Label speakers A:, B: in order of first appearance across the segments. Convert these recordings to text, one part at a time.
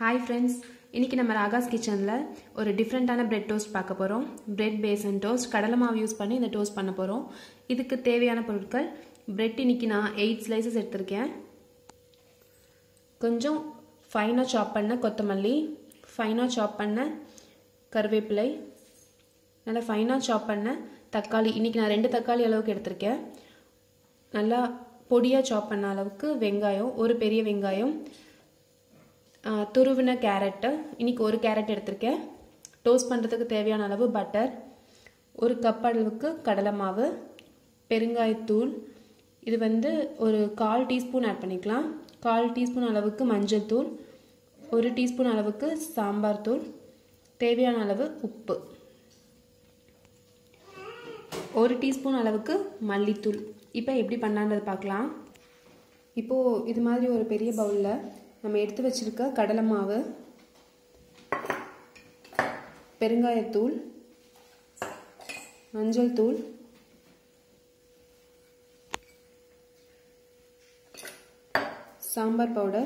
A: hi friends இன்றைக்கி நம்ம ராகாஸ் கிச்சனில் ஒரு டிஃப்ரெண்ட்டான பிரெட் டோஸ்ட் பார்க்க போகிறோம் பிரெட் பேசன் டோஸ்ட் கடலை மாவு யூஸ் பண்ணி இந்த டோஸ்ட் பண்ண போகிறோம் இதுக்கு தேவையான பொருட்கள் பிரெட் இன்னைக்கு நான் எயிட் ஸ்லைசஸ் எடுத்திருக்கேன் கொஞ்சம் ஃபைனாக சாப் பண்ண கொத்தமல்லி ஃபைனாக சாப் பண்ண கருவேப்பிலை நல்லா ஃபைனாக சாப் பண்ண தக்காளி இன்றைக்கி நான் ரெண்டு தக்காளி அளவுக்கு எடுத்திருக்கேன் நல்லா பொடியாக சாப் பண்ண அளவுக்கு வெங்காயம் ஒரு பெரிய வெங்காயம் துருவின கேரட்டு இன்றைக்கி ஒரு கேரட் எடுத்திருக்கேன் டோஸ்ட் பண்ணுறதுக்கு தேவையான அளவு பட்டர் ஒரு கப் அளவுக்கு கடலை மாவு பெருங்காயத்தூள் இது வந்து ஒரு கால் டீஸ்பூன் ஆட் பண்ணிக்கலாம் கால் டீஸ்பூன் அளவுக்கு மஞ்சள் தூள் ஒரு டீஸ்பூன் அளவுக்கு சாம்பார் தூள் தேவையான அளவு உப்பு ஒரு டீஸ்பூன் அளவுக்கு மல்லித்தூள் இப்போ எப்படி பண்ணலான்றது பார்க்கலாம் இப்போது இது மாதிரி ஒரு பெரிய பவுலில் நம்ம எடுத்து வச்சிருக்க கடலை மாவு பெருங்காயத்தூள் மஞ்சள் தூள் சாம்பார் பவுடர்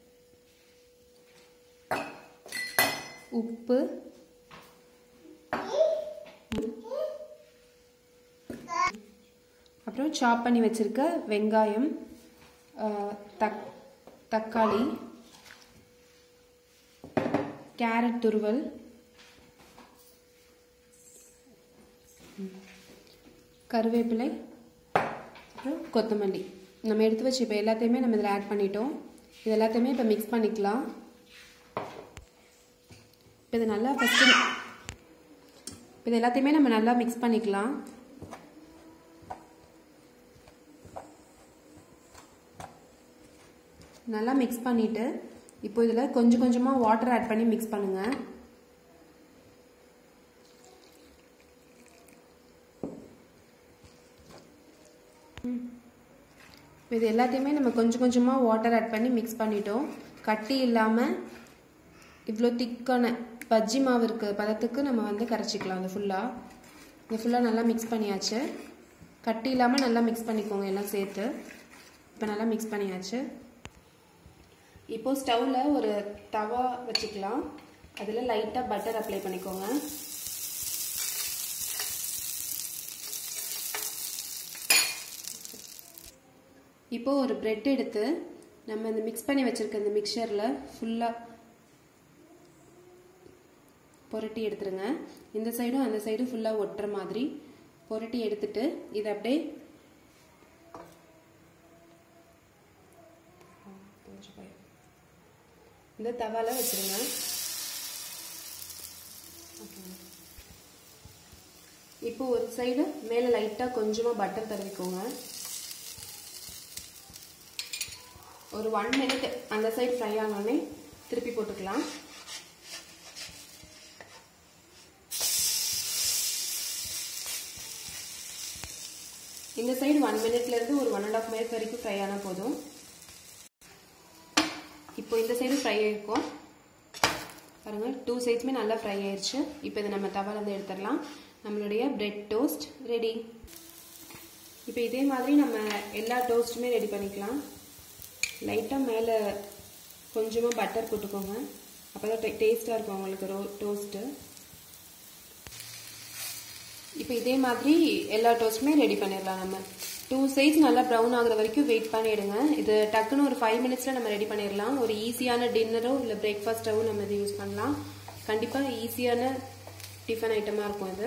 A: உப்பு அப்புறம் சாப் பண்ணி வச்சிருக்க வெங்காயம் தக் தக்காளி கேரட் துருவல் கருவேப்பிலை அப்புறம் கொத்தமல்லி நம்ம எடுத்து வச்சு இப்போ எல்லாத்தையுமே நம்ம இதில் ஆட் பண்ணிட்டோம் இது எல்லாத்தையுமே இப்போ மிக்ஸ் பண்ணிக்கலாம் இப்போ இது நல்லா ஃபஸ்ட்டு இது எல்லாத்தையுமே நம்ம நல்லா மிக்ஸ் பண்ணிக்கலாம் நல்லா மிக்ஸ் பண்ணிவிட்டு இப்போ இதில் கொஞ்சம் கொஞ்சமாக வாட்டர் ஆட் பண்ணி மிக்ஸ் பண்ணுங்கள் இது எல்லாத்தையுமே நம்ம கொஞ்சம் கொஞ்சமாக வாட்டர் ஆட் பண்ணி மிக்ஸ் பண்ணிட்டோம் கட்டி இல்லாமல் இவ்வளோ திக்கான பஜ்ஜி மாவு இருக்க பதத்துக்கு நம்ம வந்து கரைச்சிக்கலாம் அந்த ஃபுல்லாக இந்த ஃபுல்லாக நல்லா மிக்ஸ் பண்ணியாச்சு கட்டி இல்லாமல் நல்லா மிக்ஸ் பண்ணிக்கோங்க எல்லாம் சேர்த்து இப்போ நல்லா மிக்ஸ் பண்ணியாச்சு இப்போது ஸ்டவ்வில் ஒரு தவா வச்சுக்கலாம் அதில் லைட்டாக பட்டர் அப்ளை பண்ணிக்கோங்க இப்போது ஒரு ப்ரெட் எடுத்து நம்ம இந்த மிக்ஸ் பண்ணி வச்சுருக்க இந்த மிக்சரில் ஃபுல்லாக புரட்டி எடுத்துருங்க இந்த சைடும் அந்த சைடும் ஃபுல்லாக ஒட்டுற மாதிரி புரட்டி எடுத்துட்டு இதை அப்படியே இந்த தவால வச்சிருங்க இப்போ ஒரு சைடு மேலே லைட்டாக கொஞ்சமாக பட்டர் தடவிக்கோங்க ஒரு ஒன் மினிட் அந்த சைடு ஃப்ரை ஆனோடனே திருப்பி போட்டுக்கலாம் இந்த சைடு ஒன் மினிட்லேருந்து ஒரு ஒன் அண்ட் ஆஃப் மினிட் வரைக்கும் ஃப்ரை ஆனால் போதும் இப்போ இந்த சைடு ஃப்ரை ஆகிருக்கும் பாருங்கள் டூ சைட்ஸுமே நல்லா ஃப்ரை ஆயிடுச்சு இப்போ இதை நம்ம தவாலேருந்து எடுத்துடலாம் நம்மளுடைய பிரெட் டோஸ்ட் ரெடி இப்போ இதே மாதிரி நம்ம எல்லா டோஸ்ட்டுமே ரெடி பண்ணிக்கலாம் லைட்டாக மேலே கொஞ்சமாக பட்டர் போட்டுக்கோங்க அப்போ தான் டேஸ்ட்டாக இருக்கும் உங்களுக்கு ரோ டோஸ்ட்டு இப்போ இதே மாதிரி எல்லா டோஸ்ட்டுமே ரெடி பண்ணிடலாம் நம்ம டூ சைஸ் நல்லா ப்ரௌன் ஆகுற வரைக்கும் வெயிட் பண்ணிடுங்க இது டக்குன்னு ஒரு ஃபைவ் மினிட்ஸில் நம்ம ரெடி பண்ணிடலாம் ஒரு ஈஸியான டின்னரோ இல்லை பிரேக்ஃபாஸ்ட்டாகவும் நம்ம இது யூஸ் பண்ணலாம் கண்டிப்பாக ஈஸியான டிஃபன் ஐட்டமாக இருக்கும் இது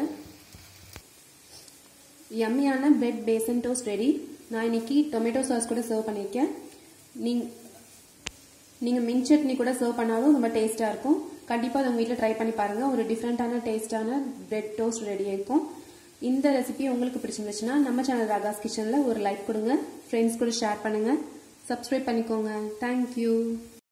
A: யம்மியான பிரெட் பேசன் டோஸ்ட் ரெடி நான் இன்னைக்கு டொமேட்டோ சாஸ் கூட சர்வ் பண்ணியிருக்கேன் நீங் நீங்கள் மின் சட்னி கூட சர்வ் பண்ணாலும் ரொம்ப டேஸ்ட்டாக இருக்கும் கண்டிப்பாக அதை உங்கள் வீட்டில் ட்ரை பண்ணி பாருங்கள் ஒரு டிஃப்ரெண்ட்டான டேஸ்ட்டான பிரெட் டோஸ்ட் ரெடி ஆயிருக்கும் இந்த ரெசிபி உங்களுக்கு பிடிச்சிருந்துச்சுன்னா நம்ம சேனல் ராகாஸ் கிச்சனில் ஒரு லைக் கொடுங்க ஃப்ரெண்ட்ஸ் கூட ஷேர் பண்ணுங்கள் சப்ஸ்கிரைப் பண்ணிக்கோங்க தேங்க்யூ